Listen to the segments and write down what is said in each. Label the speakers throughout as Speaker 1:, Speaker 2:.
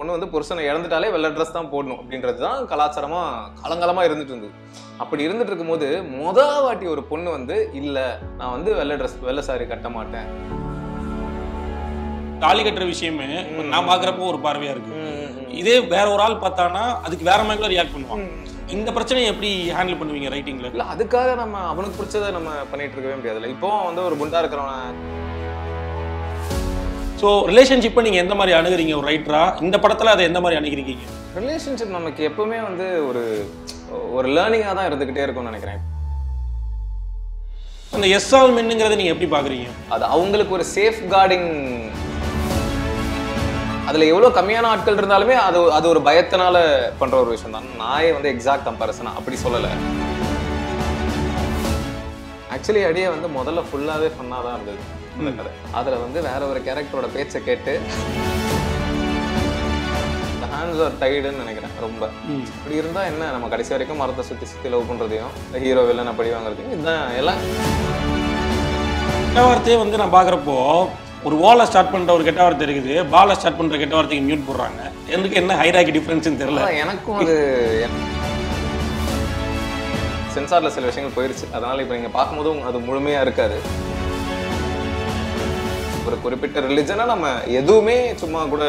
Speaker 1: பொண்ணு வந்து புருஷனை இழந்துட்டாலே வெள்ளை ட்ரெஸ் தான் போடணும் அப்படின்றது தான் கலாச்சாரமா காலங்காலமா இருந்துட்டு இருந்தது அப்படி இருந்துட்டு இருக்கும்போது முத வாட்டி ஒரு பொண்ணு வந்து இல்ல நான் வந்து வெள்ளை ட்ரெஸ் வெள்ளை சாரி கட்ட மாட்டேன்
Speaker 2: தாலி கட்டுற விஷயமே நான் பாக்குறப்போ ஒரு பார்வையா இருக்கு இதே வேற ஒரு ஆள் பார்த்தானா அதுக்கு வேற மாதிரி ரியாக்ட் பண்ணுவான் இந்த பிரச்சனையை எப்படி ஹேண்டில் பண்ணுவீங்க ரைட்டிங்ல
Speaker 1: இல்ல அதுக்காக நம்ம அவனுக்கு பிடிச்சதை நம்ம பண்ணிட்டு இருக்கவே முடியாதுல்ல இப்போ வந்து ஒரு குண்டா இருக்கிறவன
Speaker 2: ஸோ ரிலேஷன்ஷிப்பை நீங்க எந்த மாதிரி அணுகுறீங்க ஒரு ரைட்டரா இந்த படத்துல அதை எந்த மாதிரி அணுகிறீங்க
Speaker 1: ரிலேஷன்ஷிப் நமக்கு எப்பவுமே வந்து ஒரு ஒரு லேர்னிங்காக தான் இருந்துகிட்டே இருக்கும்னு நினைக்கிறேன்
Speaker 2: அந்த எஸ் ஆல் மென்னுங்கிறத நீங்க எப்படி பாக்குறீங்க
Speaker 1: அது அவங்களுக்கு ஒரு சேஃப் கார்டிங் அதுல எவ்வளவு கம்மியான ஆட்கள் இருந்தாலுமே அது அது ஒரு பயத்தினால பண்ற ஒரு விஷயம் தான் நாயே வந்து எக்ஸாக்ட் கம்பேரிசன் அப்படி சொல்லல ஆக்சுவலி அடியே வந்து முதல்ல ஃபுல்லாவே ஃபன்னா தான் இருந்தது அந்த கதை அதுல வந்து வேற ஒரு கேரக்டரோட பேச்சை கேட்டு ஹேண்ட்ஸ் ஆர் டைடுன்னு நினைக்கிறேன் ரொம்ப இப்படி இருந்தா என்ன நம்ம கடைசி வரைக்கும் மரத்தை சுத்தி சுத்தி லவ் பண்றதையும் ஹீரோ வில்லனை படி வாங்குறதையும் இதுதான் எல்லாம்
Speaker 2: கெட்ட வார்த்தையே வந்து நான் பாக்குறப்போ ஒரு வாலை ஸ்டார்ட் பண்ற ஒரு கெட்ட வார்த்தை இருக்குது பாலை ஸ்டார்ட் பண்ற கெட்ட வார்த்தைக்கு மியூட் போடுறாங்க எனக்கு என்ன ஹைராக்கி டிஃபரன்ஸ்னு தெரியல
Speaker 1: அதான் எனக்கும் அது சென்சார்ல சில விஷயங்கள் போயிருச்சு அதனால இப்போ நீங்க பார்க்கும்போது உங்க- அது முழுமையா இருக்காது ஒரு குறிப்பிட்ட ரிலிஜனை நம்ம எதுவுமே சும்மா கூட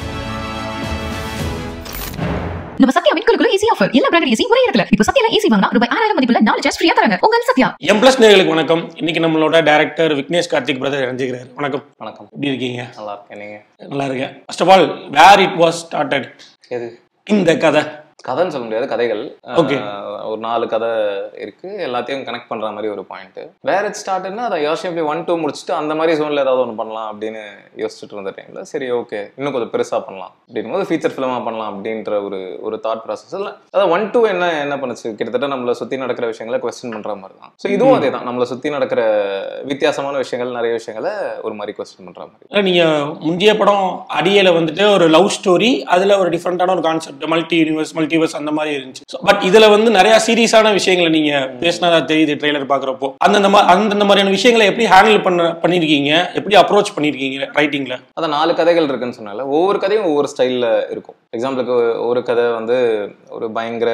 Speaker 3: நம்ம சத்யா விட்களுக்குள்ள ஈஸி ஆஃபர் எல்லா பிராண்ட் ஈஸி ஒரே இடத்துல இப்போ சத்யால ஈஸி வாங்கினா ரூபாய் ஆறாயிரம் மதிப்புள்ள நாலு சார்ஜ் ஃப்ரீயா தராங்க உங்கள் சத்யா
Speaker 2: எம் பிளஸ் நேர்களுக்கு வணக்கம் இன்னைக்கு நம்மளோட டைரக்டர் விக்னேஷ் கார்த்திக் பிரதர் இணைஞ்சிக்கிறார் வணக்கம்
Speaker 1: வணக்கம்
Speaker 2: எப்படி இருக்கீங்க
Speaker 1: நல்லா இருக்கேன் நீங்க
Speaker 2: நல்லா இருக்கேன் first of all where it was started
Speaker 1: எது
Speaker 2: இந்த கதை
Speaker 1: கதைன்னு சொல்ல முடியாது கதைகள்
Speaker 2: Okay.
Speaker 1: அஹ், ஒரு நாலு கதை இருக்கு எல்லாத்தையும் கனெக்ட் பண்ற மாதிரி ஒரு பாயிண்ட் வேற இட் ஸ்டார்ட்னா அதை யோசிச்சு ஒன் டூ முடிச்சுட்டு அந்த மாதிரி ஜோன்ல ஏதாவது ஒன்று பண்ணலாம் அப்படின்னு யோசிச்சுட்டு இருந்த டைம்ல சரி ஓகே இன்னும் கொஞ்சம் பெருசா பண்ணலாம் அப்படின்னும் போது ஃபீச்சர் ஃபிலிமா பண்ணலாம் அப்படின்ற ஒரு ஒரு தாட் ப்ராசஸ்ல அதாவது ஒன் டூ என்ன என்ன பண்ணுச்சு கிட்டத்தட்ட நம்மளை சுத்தி நடக்கிற விஷயங்களை கொஸ்டின் பண்ற மாதிரி தான் ஸோ இதுவும் அதே தான் நம்மளை சுத்தி நடக்கிற வித்தியாசமான விஷயங்கள் நிறைய விஷயங்களை ஒரு மாதிரி கொஸ்டின் பண்ற மாதிரி
Speaker 2: இல்ல, நீங்க முந்தைய படம் அடியல வந்துட்டு ஒரு லவ் ஸ்டோரி அதுல ஒரு டிஃப்ரெண்டான ஒரு கான்செப்ட் மல்டி யூனிவர்ஸ் மல்டிவர்ஸ் அந்த மாதிரி இருந்துச்சு பட் இதுல வந்து நிறைய சீரியஸான விஷயங்களை நீங்க பேசினதா தெரியுது ட்ரெய்லர் பாக்குறப்போ அந்தந்த மா- அந்தந்த மாதிரியான விஷயங்களை எப்படி ஹேண்டில் பண்ண பண்ணிருக்கீங்க எப்படி அப்ரோச் பண்ணிருக்கீங்க ரைட்டிங்ல
Speaker 1: அதான் நாலு கதைகள் இருக்குன்னு சொன்னால ஒவ்வொரு கதையும் ஒவ்வொரு ஸ்டைலில் இருக்கும் எக்ஸாம்பிளுக்கு ஒரு கதை வந்து ஒரு பயங்கர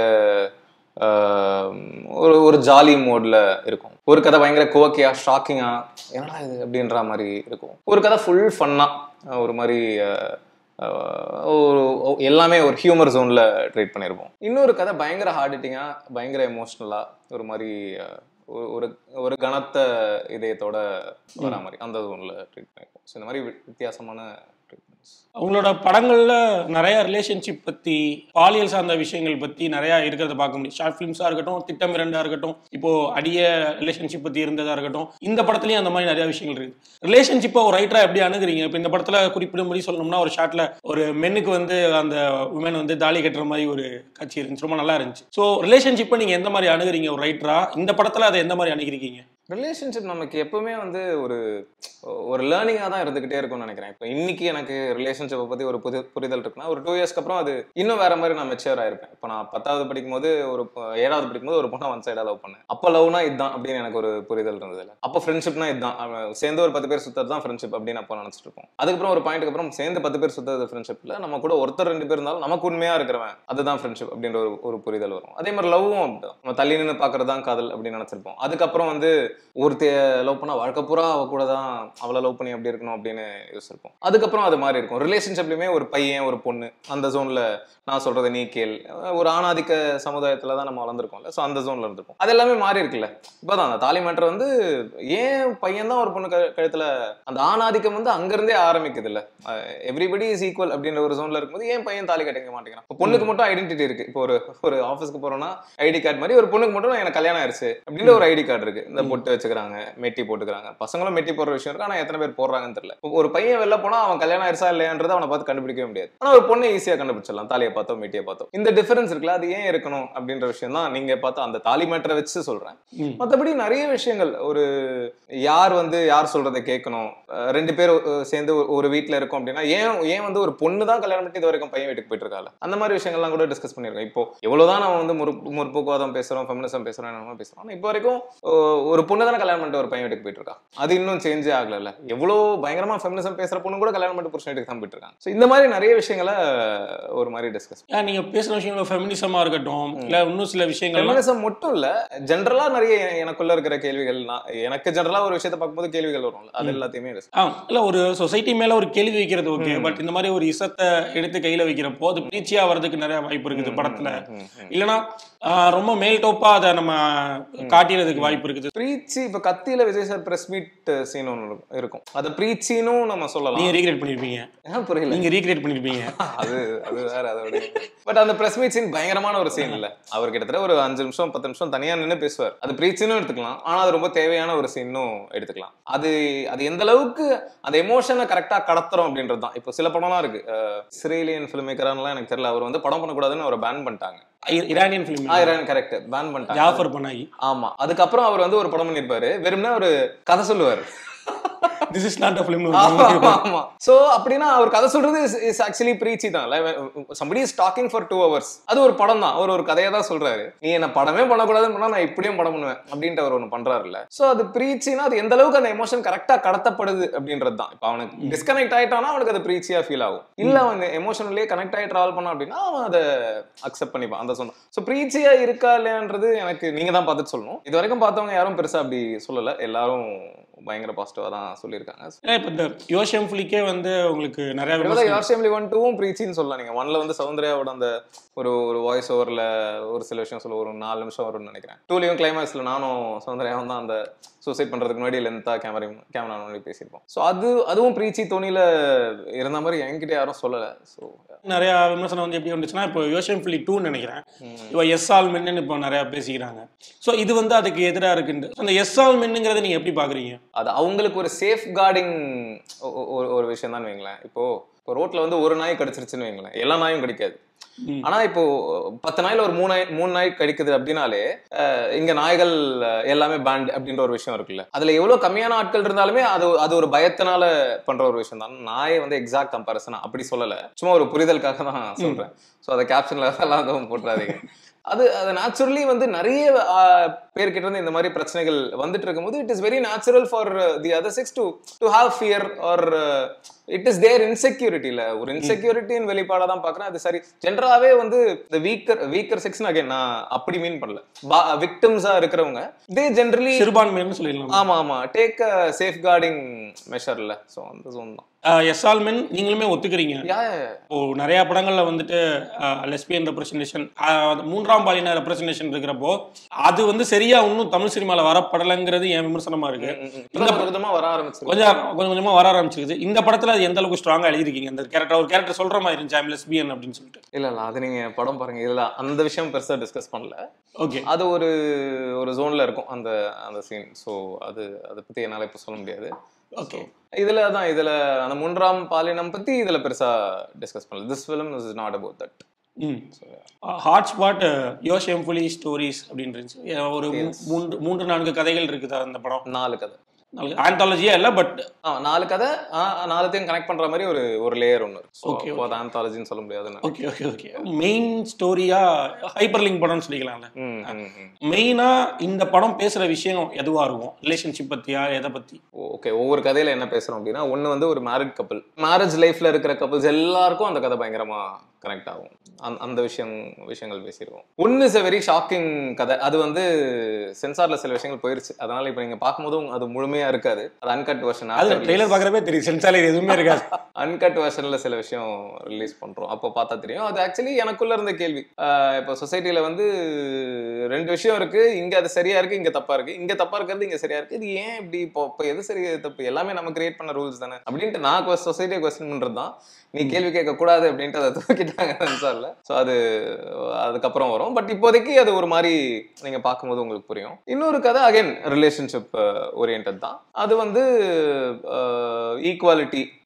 Speaker 1: ஆஹ், ஒரு ஒரு ஜாலி மோட்ல இருக்கும் ஒரு கதை பயங்கர கோக்கியா ஷாக்கிங்கா என்னடா இது அப்படின்ற மாதிரி இருக்கும் ஒரு கதை ஃபுல் ஃபன்னா ஒரு மாதிரி ஆஹ், ஆஹ், ஒரு எல்லாமே ஒரு ஹியூமர் ஜோன்ல ட்ரீட் பண்ணியிருப்போம் இன்னொரு கதை பயங்கர ஹார்ட் ஹிட்டிங்கா பயங்கர எமோஷ்னலா ஒரு மாதிரி ஆஹ், ஒரு- ஒரு ஒரு கனத்த இதயத்தோட வர மாதிரி அந்த ஜோன்ல ட்ரீட் பண்ணியிருப்போம் ஸோ இந்த மாதிரி வி- வித்தியாசமான ட்ரீட்மெண்ட்ஸ்
Speaker 2: உங்களோட படங்கள்ல நிறைய ரிலேஷன்ஷிப் பத்தி பாலியல் சார்ந்த விஷயங்கள் பத்தி நிறைய இருக்கிறத பார்க்க முடியும் ஷார்ட் ஃபிலிம்ஸா இருக்கட்டும் திட்டம் இரண்டா இருக்கட்டும் இப்போ அடிய ரிலேஷன்ஷிப் பத்தி இருந்ததா இருக்கட்டும் இந்த படத்துலயும் அந்த மாதிரி நிறைய விஷயங்கள் இருக்கு ரிலேஷன்ஷிப்பை ஒரு ரைட்டரா எப்படி அணுகுறீங்க இப்போ இந்த படத்துல குறிப்பிடும்படி சொல்லணும்னா ஒரு ஷார்ட்ல ஒரு மென்னுக்கு வந்து அந்த உமன் வந்து தாலி கட்டுற மாதிரி ஒரு காட்சி இருந்துச்சு ரொம்ப நல்லா இருந்துச்சு ஸோ ரிலேஷன்ஷிப்பை நீங்க எந்த மாதிரி அணுகுறீங்க ஒரு ரைட்டரா இந்த படத்துல அதை எந்த மாதிரி அணுகிறீங்க
Speaker 1: ரிலேஷன்ஷிப் நமக்கு எப்பவுமே வந்து ஒரு ஒரு லேர்னிங்காக தான் இருந்துகிட்டே இருக்கும்னு நினைக்கிறேன் இப்போ இன்னைக்கு எனக்கு ரிலேஷன்ஷிப்பை பற்றி ஒரு புது புரிதல் இருக்குன்னா ஒரு டூ இயர்ஸ்க்கு அப்புறம் அது இன்னும் வேற மாதிரி நான் மெச்சூர் ஆயிருப்பேன் இப்போ நான் பத்தாவது படிக்கும்போது ஒரு ப- ஏழாவது படிக்கும்போது ஒரு பொண்ணை ஒன் சைடாக லவ் பண்ணேன் அப்போ லவ்னா இதுதான் அப்படின்னு எனக்கு ஒரு புரிதல் இருந்தது அப்போ ஃப்ரெண்ட்ஷிப்னா இதுதான் அவன் சேர்ந்து ஒரு பத்து பேர் சுத்தறது தான் ஃப்ரெண்ட்ஷிப் அப்படின்னு அப்போ நினச்சிட்டு இருப்போம் அதுக்கப்புறம் ஒரு பாயிண்ட்டுக்கு அப்புறம் சேர்ந்து பத்து பேர் சுத்தறது ஃப்ரெண்ட்ஷிப்ல நம்ம கூட ஒருத்தர் ரெண்டு பேர் இருந்தாலும் நமக்கு உண்மையா இருக்கிறவன் அதுதான் ஃப்ரெண்ட்ஷிப் அப்படின்ற ஒரு ஒரு புரிதல் வரும் அதே மாதிரி லவ்வும் அப்படிதான் நம்ம தள்ளி நின்று பார்க்கறது தான் காதல் அப்படின்னு நினச்சிருப்போம் அதுக்கப்புறம் வந்து ஒருத்தைய லவ் பண்ணா வாழ்க்கை பூரா அவ கூட தான் அவளை லவ் பண்ணி அப்படி இருக்கணும் அப்படின்னு யோசிச்சிருப்போம் அதுக்கப்புறம் அது மாதிரி இருக்கும் ரிலேஷன்ஷிப்லயுமே ஒரு பையன் ஒரு பொண்ணு அந்த ஜோன்ல நான் சொல்றதை நீ கேள் ஒரு ஆணாதிக்க சமுதாயத்துல தான் நம்ம வளர்ந்துருக்கோம்ல ஸோ அந்த ஜோன்ல இருந்திருக்கும் அது எல்லாமே மாறி இருக்குல்ல இப்போதான் அந்த தாலி மேட்டர் வந்து ஏன் பையன் தான் ஒரு பொண்ணு கழு- கழுத்துல அந்த ஆணாதிக்கம் வந்து அங்கிருந்தே ஆரம்பிக்குது இல்ல எவ்ரிபடி இஸ் ஈக்குவல் அப்படின்ற ஒரு ஜோன்ல இருக்கும்போது ஏன் பையன் தாலி கட்டிக்க மாட்டேங்கிறான் இப்போ பொண்ணுக்கு மட்டும் ஐடென்டிட்டி இருக்கு இப்போ ஒரு ஒரு ஆஃபீஸ்க்கு போறோம்னா ஐடி கார்டு மாதிரி ஒரு பொண்ணுக்கு மட்டும் எனக்கு கல்யாணம் ஆயிருச்சு அப்படின்னு ஒரு ஐடி கார்டு இருக்கு இந்த பொட்டு வச்சுக்கிறாங்க மெட்டி போட்டுக்கிறாங்க பசங்களும் மெட்டி போடுற விஷயம் இருக்கு ஆனா எத்தனை பேர் போடுறாங்கன்னு தெரியல இப்போ ஒரு பையன் வெளில போனா அவன் கல்யாணம் ஆயிருச்சா இல்லையான்றதை அவனை பார்த்து கண்டுபிடிக்கவே முடியாது ஆனா ஒரு பொண்ணை ஈஸியா கண்டுபிடிச்சிடலாம் தாலியை பார்த்தோம் மெட்டியை பார்த்தோம் இந்த டிஃபரன்ஸ் இருக்குல்ல அது ஏன் இருக்கணும் அப்படின்ற விஷயம் தான் நீங்க பார்த்து அந்த தாலி மேட்டரை வச்சு சொல்றேன்
Speaker 2: ம்.
Speaker 1: மற்றபடி நிறைய விஷயங்கள் ஒரு யார் வந்து யார் சொல்றதை கேட்கணும் அஹ் ரெண்டு பேர் அஹ், சேர்ந்து ஒரு- ஒரு வீட்ல இருக்கோம் அப்படின்னா ஏன் ஏன் வந்து ஒரு பொண்ணு தான் கல்யாணம் பண்ணி இது வரைக்கும் பையன் வீட்டுக்கு போயிட்டு இருக்காங்க அந்த மாதிரி விஷயங்கள்லாம் கூட டிஸ்கஸ் பண்ணியிருக்கோம் இப்போ எவ்வளவுதான் நம்ம வந்து முற்பு முற்போக்குவாதம் பேசுறோம் ஃபெமினிசம் பேசுறோம் என்னமோ பேசுறோம் ஆனா இப்போ வரைக்கும் அஹ், ஒரு பொண்ணு பொண்ணு தானே கல்யாணம் பண்ணிட்டு ஒரு பையன் வீட்டுக்கு போயிட்டு இருக்கா அது இன்னும் சேஞ்சே ஆகல எவ்வளோ பயங்கரமா ஃபெமினிசம் பேசுற பொண்ணு கூட கல்யாணம் பண்ணிட்டு புருஷன் வீட்டுக்கு தான் போயிட்டு இருக்காங்க ஸோ இந்த மாதிரி நிறைய விஷயங்களை ஒரு மாதிரி டிஸ்கஸ்
Speaker 2: ஏன் நீங்க பேசுன விஷயங்கள் ஃபெமினிசமா இருக்கட்டும் இல்ல இன்னும் சில விஷயங்கள்
Speaker 1: ஃபெமினிசம் மட்டும் இல்ல ஜென்ரலா நிறைய எனக்குள்ள இருக்கிற கேள்விகள் நான் எனக்கு ஜென்ரலா ஒரு விஷயத்தை பார்க்கும்போது கேள்விகள் வரும்ல அது எல்லாத்தையுமே discuss
Speaker 2: ஆ இல்ல ஒரு சொசைட்டி மேல ஒரு கேள்வி வைக்கிறது ஓகே பட் இந்த மாதிரி ஒரு இசத்தை எடுத்து கையில வைக்கிறப்போ அது பிரீச்சியா வர்றதுக்கு நிறைய வாய்ப்பு இருக்குது படத்துல
Speaker 1: ம், ம்.
Speaker 2: இல்லனா ஆ, ரொம்ப மேல் டோப்பா அதை நம்ம காட்டிறதுக்கு வாய்ப்பு இருக்குது
Speaker 1: பிரீச்சி இப்ப கத்தியில Vijay sir press meet scene ஒன்று இருக்கும் அது பிரீச்சினும் நம்ம சொல்லலாம்
Speaker 2: நீங்க ரீக்ரியேட் பண்ணிருப்பீங்க
Speaker 1: ஏன் புரியல
Speaker 2: நீங்க ரீக்ரியேட் பண்ணிருப்பீங்க
Speaker 1: அது அது வேற அதோட பட் அந்த பிரஸ் மீட் சீன் பயங்கரமான ஒரு சீன் இல்ல அவர் கிட்டத்தட்ட ஒரு அஞ்சு நிமிஷம் பத்து நிமிஷம் தனியா நின்னு பேசுவார் அது பிரீச்சினும் எடுத்துக்கலாம் ஆனா அது ரொம்ப தேவையான ஒரு சீனும் எடுத்துக்கலாம் அது அது எந்த அளவுக்கு அந்த எமோஷனை கரெக்டா கடத்துறோம் அப்படின்றது தான் இப்போ சில படம்லாம் இருக்கு இஸ்ரேலியன் ஃபிலிம் மேக்கர்லாம் எனக்கு தெரியல அவர் வந்து படம் பண்ணக்கூடாதுன்னு அவரை பேன் பண்ணிட்டாங்க
Speaker 2: இ- இரானியன் ஃபிலிம்
Speaker 1: ஆயிரம் கரெக்ட் பேன் பண்ணிட்டாங்க
Speaker 2: ஜாஃபர் பனாயி
Speaker 1: ஆமா அதுக்கப்புறம் அவர் வந்து ஒரு படம் பண்ணிருப்பாரு வெறும்னா ஒரு கதை சொல்லுவாரு
Speaker 2: this is not a film
Speaker 1: ஆமா ஆமா சோ அப்படின்னா அவர் கதை சொல்றது இஸ் ஆக்சுவலி பிரீச்சி தான் somebody is talking for two hours அது ஒரு படம் தான் அவர் ஒரு கதையை தான் சொல்றாரு நீ என்ன படமே பண்ணக்கூடாதுன்னு பண்ணா நான் இப்படியும் படம் பண்ணுவேன் அப்படின்ட்டு அவர் ஒன்று பண்றாருல்ல சோ அது பிரீச்சினா அது எந்த அளவுக்கு அந்த எமோஷன் கரெக்டா கடத்தப்படுது அப்படின்றது தான் இப்போ அவனுக்கு டிஸ்கனெக்ட் ஆயிட்டானா அவனுக்கு அது பிரீச்சியா ஃபீல் ஆகும் இல்ல அவன் எமோஷனலே கனெக்ட் ஆகி டிராவல் பண்ணான் அப்படின்னா அவன் அதை அக்செப்ட் பண்ணிப்பான் அந்த சொந்தம் ஸோ பிரீச்சியா இருக்கா இல்லையான்றது எனக்கு நீங்க தான் பார்த்துட்டு சொல்லணும் இது வரைக்கும் பார்த்தவங்க யாரும் பெருசா அப்படி சொல்லல எல்லாரும் பயங்கர பாசிட்டிவா தான் சொல்லியிருக்காங்க
Speaker 2: ஏன்னா இப்ப இந்த யோஷம் ஃபிலிக்கே வந்து உங்களுக்கு நிறைய
Speaker 1: இவ்வளவு
Speaker 2: விமர்சனம்
Speaker 1: யார் ஷேம்லி ஒன் டூவும் பிரீச்சின்னு சொல்லலாம் நீங்க ஒன்ல வந்து சௌந்தர்யாவோட அந்த ஒரு ஒரு வாய்ஸ் ஓவர்ல ஒரு சில விஷயம் சொல்ல ஒரு நாலு நிமிஷம் வரும்னு நினைக்கிறேன் டூலையும் கிளைமேக்ஸ்ல நானும் சௌந்தர்யாவும் தான் அந்த சூசைட் பண்றதுக்கு முன்னாடி லென்த்தா கேமரா கேமரா முன்னாடி பேசியிருப்போம் ஸோ அது அதுவும் பிரீச்சி தோனியில இருந்த மாதிரி என்கிட்ட யாரும் சொல்லல ஸோ
Speaker 2: நிறைய விமர்சனம் வந்து எப்படி வந்துச்சுன்னா இப்போ யோஷம் ஃபிலி டூன்னு நினைக்கிறேன் இப்போ எஸ் ஆல் மென்னு இப்போ நிறைய பேசிக்கிறாங்க ஸோ இது வந்து அதுக்கு எதிராக இருக்குன்னு அந்த எஸ் ஆல் மென்னுங்கிறத நீங்க எப்படி பாக்குறீங்க
Speaker 1: அது அவங்களுக்கு ஒரு சேஃப் கார்டிங் ஒரு விஷயம் தான் வைங்களேன் இப்போ இப்போ ரோட்ல வந்து ஒரு நாய் கடிச்சிருச்சுன்னு வைங்களேன் எல்லா நாயும் கடிக்காது
Speaker 2: ம்.
Speaker 1: ஆனா இப்போ பத்து நாயில ஒரு மூணு நாய் மூணு நாய் கடிக்குது அப்படின்னாலே அஹ், இங்க நாய்கள் அஹ், எல்லாமே பேண்ட் அப்படின்ற ஒரு விஷயம் இருக்குல்ல அதுல எவ்வளவு கம்மியான ஆட்கள் இருந்தாலுமே அது அது ஒரு பயத்தினால பண்ற ஒரு விஷயம் தான் நாயை வந்து எக்ஸாக்ட் கம்பேரிசன் அப்படி சொல்லல சும்மா ஒரு புரிதலுக்காக தான் சொல்றேன் ஸோ அதை கேப்ஷன்ல எல்லாம் எதுவும் போட்டுறாதீங்க அது அது நேச்சுரலி வந்து நிறைய ஆஹ், பேர்கிட்ட இருந்து இந்த மாதிரி பிரச்சனைகள் வந்துட்டு இருக்கும்போது it is very natural for the other sex to to have fear or it is there இன்செக்யூரிட்டியில ஒரு இன்செக்யூரிட்டியின் வெளிப்பாடா தான் பாக்குறேன் அது சரி ஜென்ரலாவே வந்து இந்த வீக்கர் வீக்கர் செக்ஸ் அகைன் நான் அப்படி மீன் பண்ணல விக்டிம்ஸா இருக்கிறவங்க தே ஜென்ரலி
Speaker 2: சிறுபான்மைன்னு சொல்லிடலாம்
Speaker 1: ஆமா ஆமா டேக் சேஃப் கார்டிங் மெஷர்ல ஸோ அந்த zone தான்
Speaker 2: எஸ் ஆல் மென் நீங்களுமே ஒத்துக்கிறீங்க
Speaker 1: யா
Speaker 2: இப்போ நிறைய படங்கள்ல வந்துட்டு லெஸ்பியன் ரெப்ரசன்டேஷன் மூன்றாம் பாலின ரெப்ரசன்டேஷன் இருக்கிறப்போ அது வந்து சரியா இன்னும் தமிழ் சினிமால வரப்படலைங்கிறது என் விமர்சனமா இருக்கு
Speaker 1: இந்த விதமா வர ஆரம்பிச்சிருக்கு
Speaker 2: கொஞ்சம் கொஞ்சம் கொஞ்சமா வர ஆரம்பிச்சிருக்குது இந்த படத்துல அது எந்த அளவுக்கு ஸ்ட்ராங்கா எழுதிருக்கீங்க அந்த கேரக்டர் ஒரு கேரக்டர் சொல்ற மாதிரி இருந்துச்சு ஐம் லெஸ்பியன் அப்படின்னு சொல்லிட்டு
Speaker 1: இல்ல இல்ல அது நீங்க படம் பாருங்க இதுல அந்த விஷயம் பெருசா டிஸ்கஸ் பண்ணல
Speaker 2: ஓகே
Speaker 1: அது ஒரு ஒரு ஜோன்ல இருக்கும் அந்த அந்த சீன் ஸோ அது அதை பத்தி என்னால இப்ப சொல்ல முடியாது
Speaker 2: ஓகே
Speaker 1: இதுல தான் இதுல அந்த மூன்றாம் பாலினம் பத்தி இதுல பெருசா டிஸ்கஸ் பண்ணல this film is not about that
Speaker 2: hmm hot spot யோஷம் புலி ஸ்டோரிஸ் அப்படின்னு இருந்துச்சு ஏ, ஒரு மூ- மூன்று மூன்று நான்கு கதைகள் இருக்குது அந்த படம்
Speaker 1: நாலு கதை
Speaker 2: ஆந்தாலஜியா இல்ல பட்
Speaker 1: ஆ நாலு கதை ஆ, நாலுத்தையும் கனெக்ட் பண்ற மாதிரி ஒரு ஒரு லேயர் ஒன்று
Speaker 2: Okay,
Speaker 1: இருக்கு ஸோ அது ஆந்தாலஜின்னு சொல்ல முடியாதுன்னு
Speaker 2: ஓகே ஓகே ஓகே மெயின் ஸ்டோரியா ஹைப்பர் லிங்க் படம்னு சொல்லிக்கலாம்ல
Speaker 1: ம், ம், ம்.
Speaker 2: மெயினா இந்த படம் பேசுற விஷயம் எதுவா இருக்கும் ரிலேஷன்ஷிப் பத்தியா எதை பத்தி
Speaker 1: ஓகே ஒவ்வொரு கதையில என்ன பேசுறோம் அப்படின்னா ஒண்ணு வந்து ஒரு மேரிட் கப்பல் மேரேஜ் லைஃப்ல இருக்கிற கப்பல்ஸ் எல்லாருக்கும் அந்த கதை பயங்கரமா கனெக்ட் ஆகும் அந்த- அந்த விஷயம் விஷயங்கள் பேசிடுவோம் ஒன்னு இஸ் a வெரி ஷாக்கிங் கதை அது வந்து சென்சார்ல சில விஷயங்கள் போயிருச்சு அதனால இப்போ நீங்க பார்க்கும்போதும் அது முழுமையா இருக்காது அது அன்கட் வெர்ஷன்
Speaker 2: அது ட்ரெய்லர் பாக்குறப்பே தெரியும் சென்சாலே எதுவுமே இருக்காது
Speaker 1: அன்கட் வெர்ஷன்ல சில விஷயம் ரிலீஸ் பண்றோம் அப்போ பார்த்தா தெரியும் அது ஆக்சுவலி எனக்குள்ள இருந்த கேள்வி ஆஹ் இப்போ சொசைட்டில வந்து ரெண்டு விஷயம் இருக்கு இங்க அது சரியா இருக்கு இங்க தப்பா இருக்கு இங்க தப்பா இருக்கிறது இங்க சரியா இருக்கு இது ஏன் இப்படி இப்போ இப்போ எது சரி எது தப்பு எல்லாமே நம்ம கிரியேட் பண்ண ரூல்ஸ் தானே அப்படின்ட்டு நான் சொசைட்டியை கொஸ்டின் பண்றது தான் நீ கேள்வி கேட்க கூடாது அப்படின்ட்டு அதை தூக்கிட்டாங்க சென்சார்ல ஸோ அது அதுக்கப்புறம் வரும் பட் இப்போதைக்கு அது ஒரு மாதிரி நீங்க பார்க்கும்போது உங்களுக்கு புரியும் இன்னொரு கதை அகைன் ரிலேஷன்ஷிப் ஓரியன்ட் தான் அது வந்து ஈக்குவாலிட்டி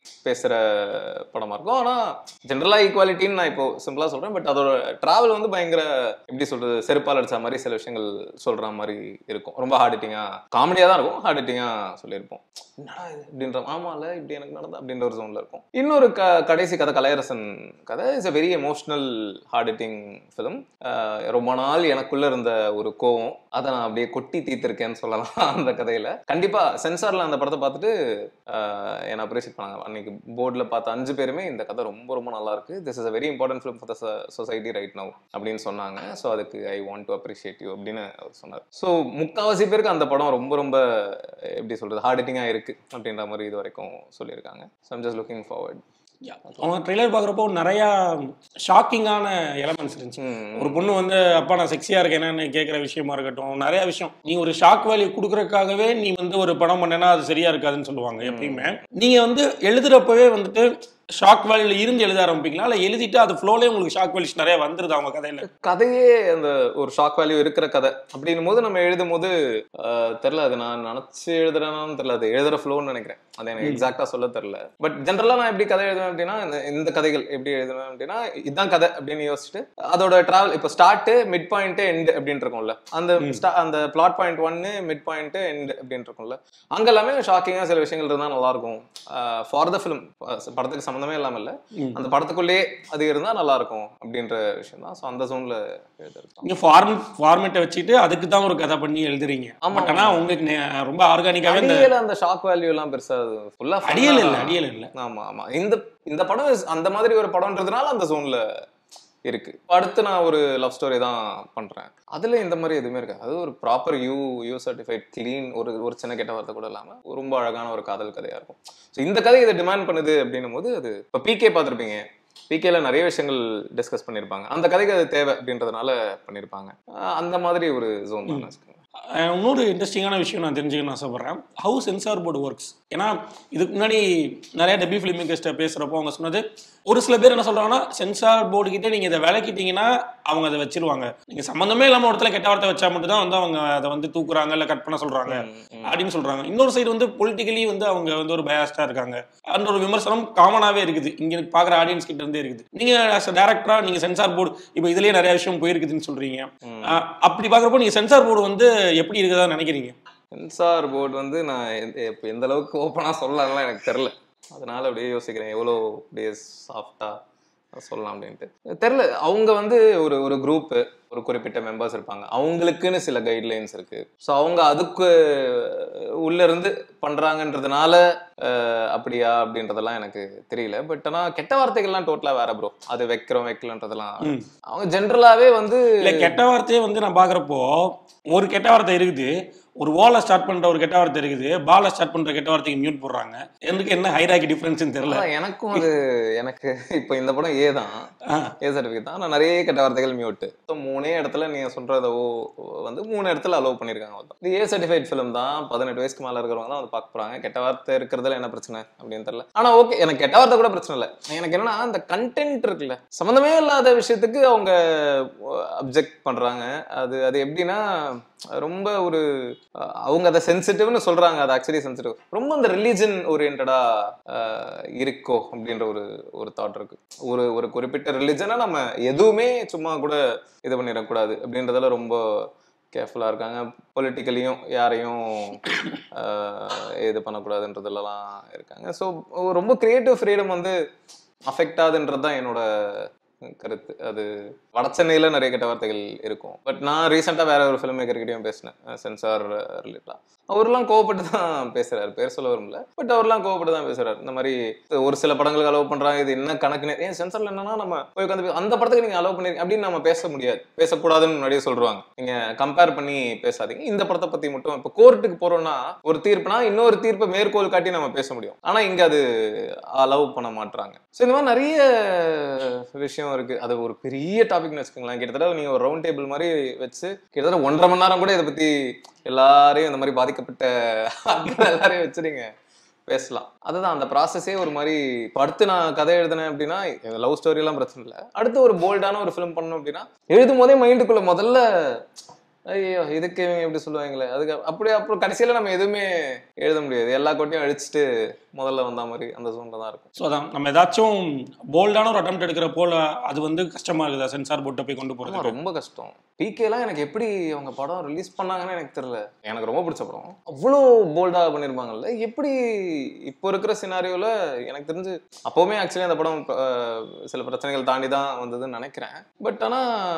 Speaker 1: பேசுற படமா இருக்கும் ஆனா ஜென்ரலா ஈக்குவாலிட்டின்னு நான் இப்போ சிம்பிளா சொல்றேன் பட் அதோட டிராவல் வந்து பயங்கர எப்படி சொல்றது செருப்பால் அடிச்ச மாதிரி சில விஷயங்கள் சொல்ற மாதிரி இருக்கும் ரொம்ப ஹார்ட் ஹிட்டிங்கா காமெடியா தான் இருக்கும் ஹார்ட் ஹிட்டிங்கா சொல்லியிருப்போம் என்னடா இது அப்படின்ற ஆமால இப்படி எனக்கு நடந்தா அப்படின்ற ஒரு ஜோன்ல இருக்கும் இன்னொரு க கடைசி கதை கலையரசன் கதை is a very emotional heart hitting film ரொம்ப நாள் எனக்குள்ள இருந்த ஒரு கோவம் அதை நான் அப்படியே கொட்டி தீர்த்திருக்கேன்னு சொல்லலாம் அந்த கதையில கண்டிப்பா சென்சார்ல அந்த படத்தை பார்த்துட்டு ஆஹ், என்னை அப்ரிஷியேட் பண்ணாங்க அன்னைக்கு போர்டில் பார்த்த அஞ்சு பேருமே இந்த கதை ரொம்ப ரொம்ப நல்லா இருக்கு this is a very important film for the society right now அப்படின்னு சொன்னாங்க ஸோ அதுக்கு I want to appreciate you அப்படின்னு அவர் சொன்னார் ஸோ முக்காவாசி பேருக்கு அந்த படம் ரொம்ப ரொம்ப எப்படி சொல்றது ஹார்ட் ஹிட்டிங்காக இருக்கு அப்படின்ற மாதிரி இது வரைக்கும் சொல்லியிருக்காங்க so I'm just looking forward
Speaker 2: அவங்க ட்ரெய்லர் பார்க்குறப்போ நிறையா ஷாக்கிங்கான எலமெண்ட்ஸ் இருந்துச்சு ஒரு பொண்ணு வந்து அப்பா நான் செக்ஸியா இருக்கேன்னு கேட்குற விஷயமா இருக்கட்டும் நிறைய விஷயம் நீ ஒரு ஷாக் வேல்யூ கொடுக்கறதுக்காகவே நீ வந்து ஒரு படம் பண்ணேன்னா அது சரியா இருக்காதுன்னு சொல்லுவாங்க எப்பயுமே நீங்க வந்து எழுதுறப்பவே வந்துட்டு ஷாக் வேல்யூல இருந்து எழுத ஆரம்பிப்பீங்களா இல்ல எழுதிட்டு அது ஃப்ளோலே உங்களுக்கு ஷாக் வேல்யூஸ் நிறைய வந்துருது அவங்க கதையில
Speaker 1: கதையே அந்த ஒரு ஷாக் வேல்யூ இருக்கிற கதை அப்படின்னும் போது நம்ம எழுதும் போது ஆஹ், தெரியல அது நான் நினைச்சு எழுதுறேனான்னு தெரியல அது எழுதுற ஃப்ளோன்னு நினைக்கிறேன் அது எனக்கு எக்ஸாக்டா சொல்ல தெரியல பட் ஜென்ரலா நான் எப்படி கதை எழுதுவேன் அப்படின்னா இந்த இந்த கதைகள் எப்படி எழுதுவேன் அப்படின்னா இதுதான் கதை அப்படின்னு யோசிச்சுட்டு அதோட டிராவல் இப்போ ஸ்டார்ட் மிட் பாயிண்ட் எண்ட் அப்படின்னு இருக்கும்ல அந்த sta- அந்த பிளாட் பாயிண்ட் ஒன்னு மிட் பாயிண்ட் எண்ட் அப்படின்னு இருக்கும்ல அங்க எல்லாமே ஷாக்கிங்கா சில விஷயங்கள் இருந்தா நல்லா இருக்கும் ஃபார் த ஃபிலிம் படத்துக்கு சம்மந்தமே இல்லாம இல்ல அந்த படத்துக்குள்ளேயே அது இருந்தா நல்லா இருக்கும் அப்படின்ற விஷயம் தான் ஸோ அந்த ஜோன்ல எழுதுறது
Speaker 2: நீங்க ஃபார்ம் ஃபார்மேட்டை வச்சுட்டு அதுக்கு தான் ஒரு கதை பண்ணி எழுதுறீங்க
Speaker 1: ஆமா.
Speaker 2: பட் ஆனா உங்களுக்கு நே- ரொம்ப ஆர்கானிக்காவே இந்த
Speaker 1: அடியல அந்த ஷாக் வேல்யூ எல்லாம் பெருசா ஃபுல்லா
Speaker 2: அடியல் இல்ல அடியல் இல்ல
Speaker 1: ஆமா ஆமா இந்த இந்த படம் is- அந்த மாதிரி ஒரு படம்ன்றதுனால அந்த ஜோன்ல இருக்கு அடுத்து நான் ஒரு லவ் ஸ்டோரி தான் பண்றேன் அதுல இந்த மாதிரி எதுவுமே இருக்காது அது ஒரு proper U U certified clean ஒரு ஒரு சின்ன கெட்ட வார்த்தை கூட இல்லாம ரொம்ப அழகான ஒரு காதல் கதையா இருக்கும் ஸோ இந்த கதை இதை டிமாண்ட் பண்ணுது அப்படின்னும் போது அது இப்போ பிகே பார்த்துருப்பீங்க பிகேல நிறைய விஷயங்கள் டிஸ்கஸ் பண்ணியிருப்பாங்க அந்த கதைக்கு அது தேவை அப்படின்றதுனால பண்ணியிருப்பாங்க ஆஹ் அந்த மாதிரி ஒரு ஜோன் தான் வச்சுக்கோங்க
Speaker 2: அஹ் இன்னொரு இன்ட்ரெஸ்டிங்கான விஷயம் நான் தெரிஞ்சுக்கணும்னு ஆசைப்படுறேன் ஹவு சென்சார் போர்டு ஒர்க்ஸ் ஏன்னா இதுக்கு முன்னாடி நிறைய டெபி ஃபிலிம் மேக்கர்ஸ்ட்டை பேசுகிறப்போ அவங்க சொன்னது ஒரு சில பேர் என்ன சொல்றாங்கன்னா சென்சார் போர்டு கிட்ட நீங்கள் இதை விளக்கிட்டீங்கன்னா அவங்க அதை வச்சிருவாங்க நீங்கள் சம்மந்தமே இல்லாமல் ஒரு இடத்துல கெட்ட வார்த்தை வச்சா மட்டும் தான் வந்து அவங்க அதை வந்து தூக்குறாங்க இல்லை கட் பண்ண சொல்கிறாங்க அப்படின்னு சொல்கிறாங்க இன்னொரு சைடு வந்து பொலிட்டிக்கலி வந்து அவங்க வந்து ஒரு பயாஸ்டாக இருக்காங்க அந்த ஒரு விமர்சனம் காமனாகவே இருக்குது இங்கே பார்க்குற ஆடியன்ஸ் கிட்ட இருந்தே இருக்குது நீங்கள் ஆஸ் அ டேரக்டராக நீங்கள் சென்சார் போர்டு இப்போ இதுலேயே நிறைய விஷயம் போயிருக்குதுன்னு சொல்கிறீங்க அஹ் அப்படி பார்க்குறப்போ நீங்கள் சென்சார் போர்டு வந்து எப்படி இருக்குதா நினைக்கிறீங்க
Speaker 1: சென்சார் போர்டு வந்து நான் எந்த- இப்ப எந்த அளவுக்கு ஓப்பனாக சொல்லலாம்லாம் எனக்கு தெரில அதனால அப்படியே யோசிக்கிறேன் எவ்வளோ அப்படியே சாஃப்டாக சொல்லலாம் அப்படின்ட்டு தெரில அவங்க வந்து ஒரு ஒரு குரூப்பு ஒரு குறிப்பிட்ட மெம்பர்ஸ் இருப்பாங்க அவங்களுக்குன்னு சில கைட்லைன்ஸ் இருக்கு ஸோ அவங்க அதுக்கு உள்ள இருந்து பண்றாங்கன்றதுனால அஹ், அப்படியா அப்படின்றதெல்லாம் எனக்கு தெரியல பட் ஆனால் கெட்ட வார்த்தைகள்லாம் டோட்டலாக வேற ப்ரோ அது வைக்கிறோம் வைக்கலன்றதெல்லாம்
Speaker 2: ம்.
Speaker 1: அவங்க ஜென்ரலாகவே வந்து
Speaker 2: இல்ல கெட்ட வார்த்தையே வந்து நான் பாக்குறப்போ ஒரு கெட்ட வார்த்தை இருக்குது ஒரு ஓலை ஸ்டார்ட் பண்ற ஒரு கெட்ட வார்த்தை இருக்குது பாலை ஸ்டார்ட் பண்ற கெட்ட வார்த்தைக்கு மியூட் போடுறாங்க எனக்கு என்ன ஹைராக்கி டிஃபரன்ஸ்னு தெரியல
Speaker 1: அதான் எனக்கும் அது எனக்கு இப்போ இந்த படம் ஏ தான்
Speaker 2: ஆ.
Speaker 1: ஏ சர்டிஃபிகேட் தான் நான் நிறைய கெட்ட வார்த்தைகள் மியூட்டு ஸோ மூணே இடத்துல நீங்க சொல்றத ஓ வந்து மூணு இடத்துல அலோவ் பண்ணியிருக்காங்க அவ்வளவுதான். இது ஏ சர்டிஃபைட் ஃபிலிம் தான் பதினெட்டு வயசுக்கு மேல இருக்கிறவங்க தான் வந்து பார்க்க போறாங்க கெட்ட வார்த்தை இருக்கிறதுல என்ன பிரச்சனை அப்படின்னு தெரியல ஆனா ஓகே எனக்கு கெட்ட வார்த்தை கூட பிரச்சனை இல்லை எனக்கு என்னன்னா அந்த கண்டென்ட் இருக்குல்ல சம்மந்தமே இல்லாத விஷயத்துக்கு அவங்க அப்ஜெக்ட் பண்றாங்க அது அது எப்படின்னா ரொம்ப ஒரு அஹ், அவங்க அதை சென்சிட்டிவ்னு சொல்றாங்க அது ஆக்சுவலி சென்சிட்டிவ் ரொம்ப அந்த ரிலீஜன் ஓரியன்டா இருக்கோ அப்படின்ற ஒரு ஒரு தாட் இருக்கு ஒரு ஒரு குறிப்பிட்ட ரிலிஜனை நம்ம எதுவுமே சும்மா கூட இது பண்ணிடக்கூடாது அப்படின்றதுல ரொம்ப கேர்ஃபுல்லாக இருக்காங்க பொலிட்டிக்கலியும் யாரையும் ஆஹ், இது பண்ணக்கூடாதுன்றதுலலாம் இருக்காங்க ஸோ ரொம்ப கிரியேட்டிவ் ஃப்ரீடம் வந்து அஃபெக்ட் ஆகுதுன்றது தான் என்னோட கருத்து அது வடச்சென்னையில நிறைய கெட்ட வார்த்தைகள் இருக்கும் பட் நான் ரீசெண்டாக வேற ஒரு ஃபிலிம் மேக்கர்கிட்டையும் பேசினேன் சென்சார் ரிலேட்டடாக அவர்லாம் கோவப்பட்டு தான் பேசுறாரு பேர் சொல்ல வரும்ல பட் அவர்லாம் கோவப்பட்டு தான் பேசுறாரு இந்த மாதிரி ஒரு சில படங்களுக்கு அலோவ் பண்றாங்க இது என்ன கணக்குன்னு ஏன் சென்சார்ல என்னன்னா நம்ம போய் உட்காந்து அந்த படத்துக்கு நீங்க அலோவ் பண்ணி அப்படின்னு நம்ம பேச முடியாது பேசக்கூடாதுன்னு முன்னாடியே சொல்றாங்க நீங்க கம்பேர் பண்ணி பேசாதீங்க இந்த படத்தை பத்தி மட்டும் இப்போ கோர்ட்டுக்கு போறோம்னா ஒரு தீர்ப்புனா இன்னொரு தீர்ப்பை மேற்கோள் காட்டி நம்ம பேச முடியும் ஆனா இங்க அது அலோவ் பண்ண மாட்றாங்க ஸோ இந்த மாதிரி நிறைய விஷயம் இருக்கு அது ஒரு பெரிய டாபிக்னு வச்சுக்கோங்களேன் கிட்டத்தட்ட நீங்க ஒரு ரவுண்ட் டேபிள் மாதிரி வச்சு கிட்டத்தட்ட ஒன்றரை மணி நேரம் கூட இதை பத்தி எல்லாரையும் இந்த மாதிரி பாதிக்கப்பட்ட ஆட்கள் எல்லாரையும் வச்சு நீங்க பேசலாம் அதுதான் அந்த ப்ராசஸே ஒரு மாதிரி இப்போ அடுத்து நான் கதை எழுதினேன் அப்படின்னா லவ் ஸ்டோரி எல்லாம் பிரச்சனை இல்லை அடுத்து ஒரு போல்டான ஒரு ஃபிலிம் பண்ணணும் அப்படின்னா எழுதும் போதே மைண்டுக்குள்ள முதல்ல ஐயோ இதுக்கு இவங்க எப்படி சொல்லுவாங்களே அதுக்கு அப்படியே அப்புறம் கடைசியில நம்ம எதுவுமே எழுத முடியாது எல்லா கோட்டையும் அழிச்சிட்டு முதல்ல வந்த மாதிரி அந்த ஜோன்ல தான் இருக்கும்
Speaker 2: ஸோ அதான் நம்ம ஏதாச்சும் போல்டான ஒரு அட்டம் எடுக்கிற போல அது வந்து கஷ்டமா இருக்குதா சென்சார் போர்ட்டை போய் கொண்டு
Speaker 1: ஆமா
Speaker 2: போறது
Speaker 1: ரொம்ப கஷ்டம் பிகேலாம் எனக்கு எப்படி அவங்க படம் ரிலீஸ் பண்ணாங்கன்னு எனக்கு தெரியல எனக்கு ரொம்ப பிடிச்ச படம் அவ்வளோ போல்டா பண்ணியிருப்பாங்கல்ல எப்படி இப்போ இருக்கிற சினாரியோல எனக்கு தெரிஞ்சு அப்போவுமே ஆக்சுவலி அந்த படம் அஹ், சில பிரச்சனைகள் தாண்டி தான் வந்ததுன்னு நினைக்கிறேன் பட் ஆனா